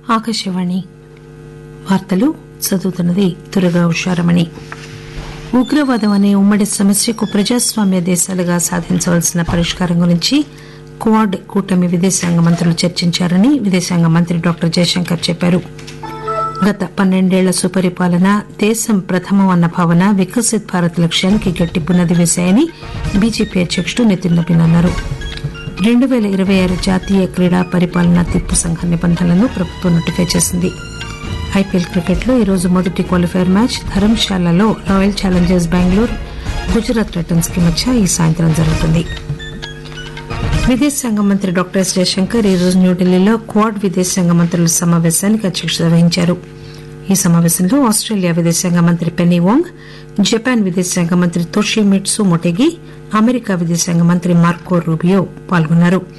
ఆకాశవాణి వార్తలు చదువుతున్నది దుర్గా ఉషారమణి ఉగ్రవాదం అనే ఉమ్మడి సమస్యకు ప్రజాస్వామ్య దేశాలుగా సాధించవలసిన పరిష్కారం గురించి క్వాడ్ కూటమి విదేశాంగ మంత్రులు చర్చించారని విదేశాంగ మంత్రి డాక్టర్ జయశంకర్ చెప్పారు గత పన్నెండేళ్ల సుపరిపాలన దేశం ప్రథమం అన్న భావన వికసిత్ భారత్ లక్ష్యానికి గట్టి పునాది వేశాయని బీజేపీ అధ్యకుడు నితిన్ నబీన్ అన్నారు రెండు పేల ఇరవై ఆరు జాతీయ క్రీడా పరిపాలనా తీర్పు సంఘ నిబంధనలను ప్రభుత్వం నోటిఫై చేసింది ఐపీఎల్ క్రికెట్లో ఈరోజు మొదటి క్వాలిఫైర్ మ్యాచ్ ధర్మశాలలో Royal Challengers Bengaluru Gujarat Titans కి మధ్య ఈ సాయంత్రం జరుగుతుంది విదేశాంగ మంత్రి డాక్టర్ ఎస్ జయశంకర్ ఈరోజు న్యూఢిల్లీలో క్వాడ్ విదేశాంగ మంత్రుల సమావేశానికి అధ్యక్షత వహించారు ఈ సమావేశంలో ఆస్టేలియా విదేశాంగ మంత్రి పెన్నీ వాంగ్ జపాన్ విదేశాంగ మంత్రి తోషిమిట్సు మొటెగి అమెరికా విదేశాంగ మంత్రి మార్కో రూబియో పాల్గొన్నారు